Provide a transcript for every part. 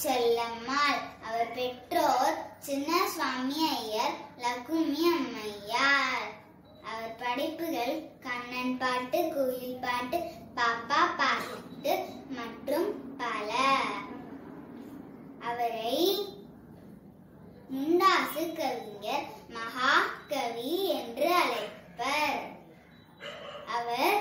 செல்லம்மாள் அவர் பெற்றோர் சின்னசுவாமி ஐயர் லக்குமி அம்மையார் அவர் படைப்புகள் கண்ணன் பாட்டு குயில் பாட்டு பாப்பா பாட்டு மற்றும் பல அவரை முண்டாசு கவிஞர் மகாகவி என்று அழைப்பர் அவர்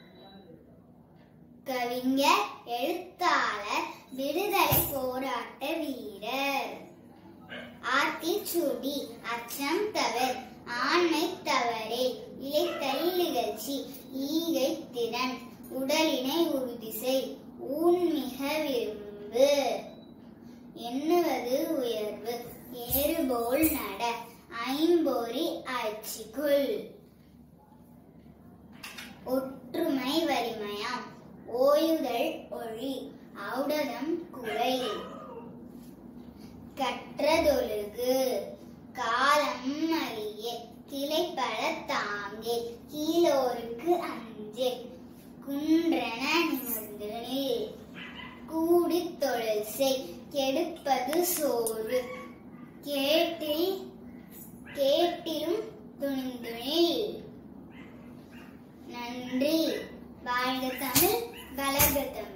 கவிஞர் எழுத்தாளர் விடுதலை போராட்ட வீரர் ஆத்திச்சூடி அச்சம் தவர் ஆண்மை தவறே இலைத்தல் நிகழ்ச்சி ஈகை திறன் உடலினை உறுதி செய் ஊன்மிக விரும்பு எண்ணுவது உயர்வு ஏறுபோல் நட ஐம்பொறி ஆட்சிக்குள் ஒற்றுமை வலிமையாம் ஓயுதல் ஒழி ஔடதம் குறை கற்றதொழுகு காலம் அறிய கிளைப்பட தாங்கே கீழோருக்கு அஞ்சே குன்றன நிமிர்ந்து நில். கூடித் தொழில் செய் கெடுப்பது சோறு கேட்டில் கேட்டிலும் துணிந்துணில் நன்றி வாழ்க தமிழ் வளர்க தமிழ்